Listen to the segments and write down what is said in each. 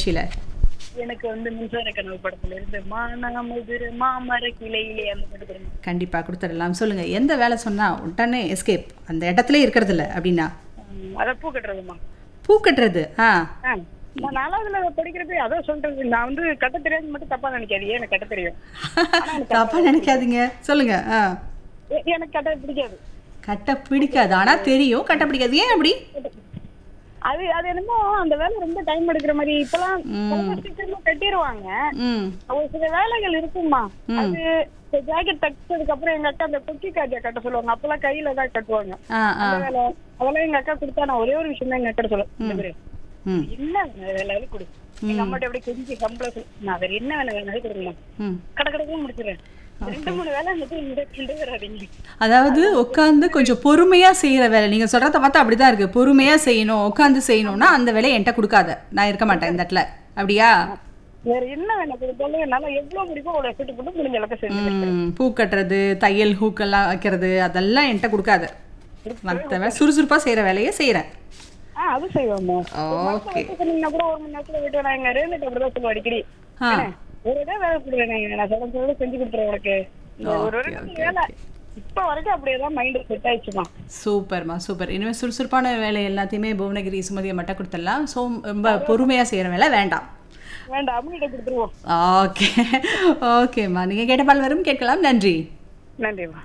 நிகழ்ச்சியில எனக்கு வந்து மின்சார கனவு படத்துல இருந்து மானாமதுர மாமர கிளையிலே அந்த பாட்டு கொடுங்க கண்டிப்பா கொடுத்துடலாம் சொல்லுங்க எந்த வேலை சொன்னா உடனே எஸ்கேப் அந்த இடத்துல இருக்கிறது இல்ல அப்படின்னா ம், அத பூ கட்டுறதுமா பூ கட்டுறது ஆ ஆ, நான் நாலாவதுல படிக்கிறது அதான் சொல்றது நான் வந்து கட்ட தெரியாது மட்டும் தப்பா நினைக்காதீங்க எனக்கு கட்ட தெரியும் தப்பா நினைக்காதீங்க சொல்லுங்க ஆ எ- எனக்கு கட்ட பிடிக்காது கட்ட பிடிக்காது ஆனா தெரியும் கட்ட பிடிக்காது ஏன் அப்படி அது அது என்னமோ அந்த வேலை ரொம்ப டைம் எடுக்கிற மாதிரி இப்பெல்லாம் ரொம்ப சீக்கிரமா கட்டிடுவாங்க ம் ஒரு சில வேலைகள் இருக்குமா அது ஜாக்கெட் தைச்சதுக்கு அப்புறம் எங்க அக்கா அந்த குக்கி காஜா கட்ட சொல்லுவாங்க அப்பெல்லாம் கையில தான் கட்டுவாங்க ஆ ஆ அந்த வேலை அதெல்லாம் எங்க அக்கா கொடுத்தா நான் ஒரே ஒரு விஷயம் தான் எங்க அக்கா சொல்லுவேன் இந்த மாதிரி, ம் என்ன வேலை கொடு எங்க அம்மாட்ட எப்படி கெஞ்சி சம்பளம் சொல்லு. நான் வேற என்ன வேலை வேணாலும் கொடுங்க ம் கடை கடைக்கும் முடிச்சிடுறேன் ரெண்டு மூணு வேலை மட்டும் இந்த ரெண்டு வராதீங்க அதாவது உட்காந்து கொஞ்சம் பொறுமையா செய்யற வேலை நீங்க சொல்றத பார்த்தா அப்படிதான் இருக்கு பொறுமையா செய்யணும் உட்காந்து செய்யணும்னா அந்த வேலையை என்கிட்ட கொடுக்காத நான் இருக்க மாட்டேன் இந்த இடத்துல அப்படியா வேற என்ன வேலை கொடுத்தாலும் என்னால எவ்வளவு முடியுமோ அவ்வளவு எஃபர்ட் போட்டு முடிஞ்ச அளவுக்கு செஞ்சு ம், பூ கட்டுறது தையல் ஹூக்கெல்லாம் வைக்கிறது அதெல்லாம் என்கிட்ட கொடுக்காத மற்ற வேலை சுறுசுறுப்பா செய்யற வேலையை செய்யறேன் ஆ அது செய்வோம்மா ஓகே சொன்னீங்கன்னா கூட ஒரு மணி நேரத்துல விட்டு நான் எங்க ரேந்துட்டு அப்படிதான் சொல்லுவேன் அடிக்கடி ஆ ஒரு இடம் வேலை கொடுக்குறேன் நான் சொல்ல சொல்ல செஞ்சு கொடுத்துறேன் உனக்கு இந்த ஒரு Okay, இடத்துக்கு okay, வேலை இப்ப வரைக்கும் அப்படியே தான் மைண்ட் செட் ஆயிடுச்சுமா சூப்பர்மா சூப்பர் இனிமேல் சுறுசுறுப்பான வேலை எல்லாத்தையுமே புவனகிரி சுமதியை மட்டும் கொடுத்துடலாம் ஸோ ரொம்ப பொறுமையாக செய்கிற வேலை வேண்டாம் வேண்டாம் அம்மிகிட்ட கொடுத்துருவோம் ஓகே ஓகேம்மா நீங்கள் கேட்ட பால் வரும் கேட்கலாம் நன்றி நன்றிம்மா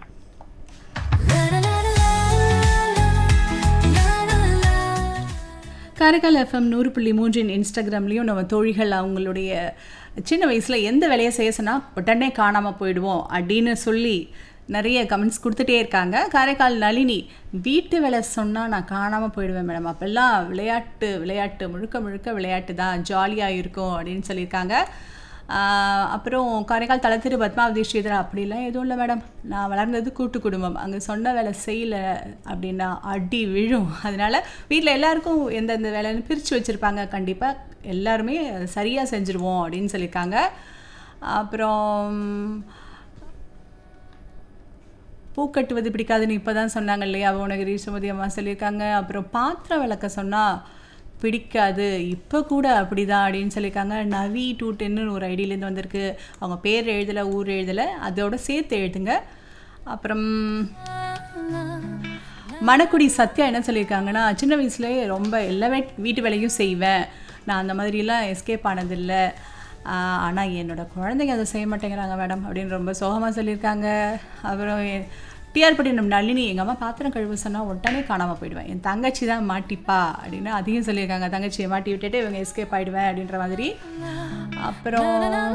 காரைக்கால் எஃப்எம் நூறு புள்ளி மூன்றின் இன்ஸ்டாகிராம்லேயும் நம்ம தோழிகள் அவங்களுடைய சின்ன வயசில் எந்த வேலையை செய்ய சொன்னால் உடனே காணாமல் போயிடுவோம் அப்படின்னு சொல்லி நிறைய கமெண்ட்ஸ் கொடுத்துட்டே இருக்காங்க காரைக்கால் நளினி வீட்டு வேலை சொன்னால் நான் காணாமல் போயிடுவேன் மேடம் அப்போல்லாம் விளையாட்டு விளையாட்டு முழுக்க முழுக்க விளையாட்டு தான் ஜாலியாக இருக்கும் அப்படின்னு சொல்லியிருக்காங்க ஆஹ் அப்புறம் காரைக்கால் தலத்திரு பத்மாவதி ஸ்ரீதரா அப்படிலாம் எதுவும் இல்லை மேடம் நான் வளர்ந்தது கூட்டு குடும்பம் அங்கே சொன்ன வேலை செய்யலை அப்படின்னா அடி விழும் அதனால வீட்டில் எல்லாருக்கும் எந்தெந்த வேலைன்னு பிரித்து வச்சுருப்பாங்க கண்டிப்பாக எல்லாருமே சரியாக செஞ்சுருவோம் அப்படின்னு சொல்லியிருக்காங்க அப்புறம் பூ கட்டுவது பிடிக்காதுன்னு இப்போ தான் சொன்னாங்க இல்லையா புவனகிரி சுமதி அம்மா சொல்லியிருக்காங்க அப்புறம் பாத்திரம் விளக்க சொன்னால் பிடிக்காது இப்போ கூட அப்படிதான் அப்படின்னு சொல்லியிருக்காங்க நவி டூ டென்னு ஒரு ஐடியிலேருந்து வந்திருக்கு அவங்க பேர் எழுதலை ஊர் எழுதலை அதோட சேர்த்து எழுதுங்க அப்புறம் மணக்குடி சத்யா என்ன சொல்லியிருக்காங்கன்னா சின்ன வயசுலேயே ரொம்ப எல்லா வே- வீட்டு வேலையும் செய்வேன் நான் அந்த மாதிரிலாம் எஸ்கேப் ஆனதில்லை ஆனால் என்னோட குழந்தைங்க அதை செய்ய மாட்டேங்கிறாங்க மேடம் அப்படின்னு ரொம்ப சோகமாக சொல்லியிருக்காங்க அப்புறம் டிஆர் பட்டினம் நளினி எங்கள் அம்மா பாத்திரம் கழுவு சொன்னால் உடனே காணாமல் போயிடுவேன் என் தங்கச்சி தான் மாட்டிப்பா அப்படின்னு அதையும் சொல்லியிருக்காங்க தங்கச்சியை மாட்டி விட்டுட்டு இவங்க எஸ்கேப் ஆயிடுவேன் அப்படின்ற மாதிரி அப்புறம்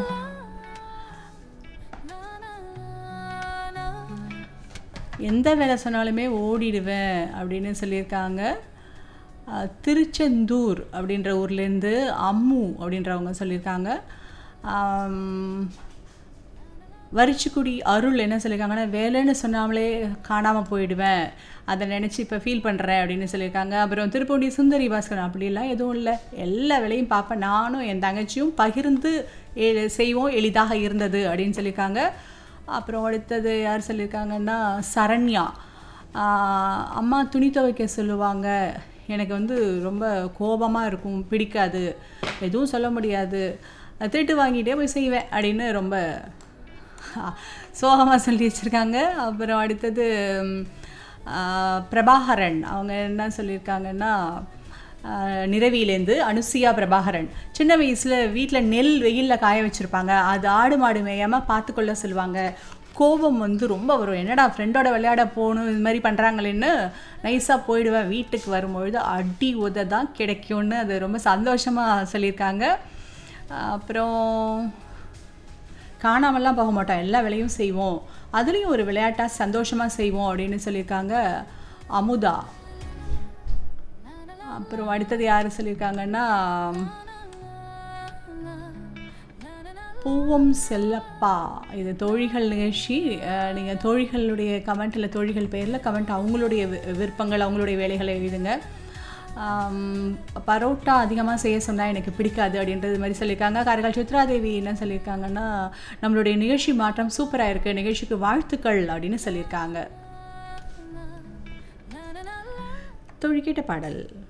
எந்த வேலை சொன்னாலுமே ஓடிடுவேன் அப்படின்னு சொல்லியிருக்காங்க அஹ், திருச்செந்தூர் அப்படின்ற ஊர்லேருந்து அம்மு அப்படின்றவங்க சொல்லியிருக்காங்க ஆம், வரிச்சிக்குடி அருள் என்ன சொல்லியிருக்காங்கன்னா வேலைன்னு சொன்னாமலே காணாமல் போயிடுவேன் அதை நினச்சி இப்போ ஃபீல் பண்ணுறேன் அப்படின்னு சொல்லியிருக்காங்க அப்புறம் திருப்பூண்டி சுந்தரி பாஸ்கரன் அப்படிலாம் எதுவும் இல்லை எல்லா வேலையும் பார்ப்பேன் நானும் என் தங்கச்சியும் பகிர்ந்து எ- செய்வோம் எளிதாக இருந்தது அப்படின்னு சொல்லியிருக்காங்க அப்புறம் அடுத்தது யார் சொல்லியிருக்காங்கன்னா சரண்யா ஆஹ் அம்மா துணி துவைக்க சொல்லுவாங்க எனக்கு வந்து ரொம்ப கோபமாக இருக்கும் பிடிக்காது எதுவும் சொல்ல முடியாது திருட்டு வாங்கிட்டே போய் செய்வேன் அப்படின்னு ரொம்ப சோகமாக சொல்லி வச்சுருக்காங்க அப்புறம் அடுத்தது ம், ஆ, பிரபாகரன் அவங்க என்ன சொல்லியிருக்காங்கன்னா ஆ, நிறவியிலேருந்து அனுசியா பிரபாகரன் சின்ன வயசில் வீட்டில் நெல் வெயிலில் காய வச்சுருப்பாங்க அது ஆடு மாடு மேயாமல் பார்த்துக்கொள்ள சொல்லுவாங்க கோபம் வந்து ரொம்ப வரும் என்னடா ஃப்ரெண்டோட விளையாட போகணும் இது மாதிரி பண்ணுறாங்களேன்னு நைஸாக போயிடுவேன் வீட்டுக்கு வரும்பொழுது அடி உத தான் கிடைக்கும்னு அது ரொம்ப சந்தோஷமாக சொல்லியிருக்காங்க அப்புறம் காணாமலாம் போக மாட்டோம் எல்லா வேலையும் செய்வோம் அதுலேயும் ஒரு விளையாட்டாக சந்தோஷமாக செய்வோம் அப்படின்னு சொல்லியிருக்காங்க அமுதா அப்புறம் அடுத்தது யார் சொல்லியிருக்காங்கன்னா பூவம் செல்லப்பா இது தோழிகள் நிகழ்ச்சி நீங்கள் தோழிகளுடைய கமெண்ட் இல்லை தோழிகள் பேரில் கமெண்ட் அவங்களுடைய வி- விருப்பங்கள் அவங்களுடைய வேலைகளை எழுதுங்க ஆம், பரோட்டா அதிகமாக செய்ய சொன்னால் எனக்கு பிடிக்காது அப்படின்றது மாதிரி சொல்லியிருக்காங்க காரைக்கால் சித்ராதேவி என்ன சொல்லியிருக்காங்கன்னா நம்மளுடைய நிகழ்ச்சி மாற்றம் சூப்பராக இருக்குது நிகழ்ச்சிக்கு வாழ்த்துக்கள் அப்படின்னு சொல்லியிருக்காங்க தோழி கேட்ட பாடல்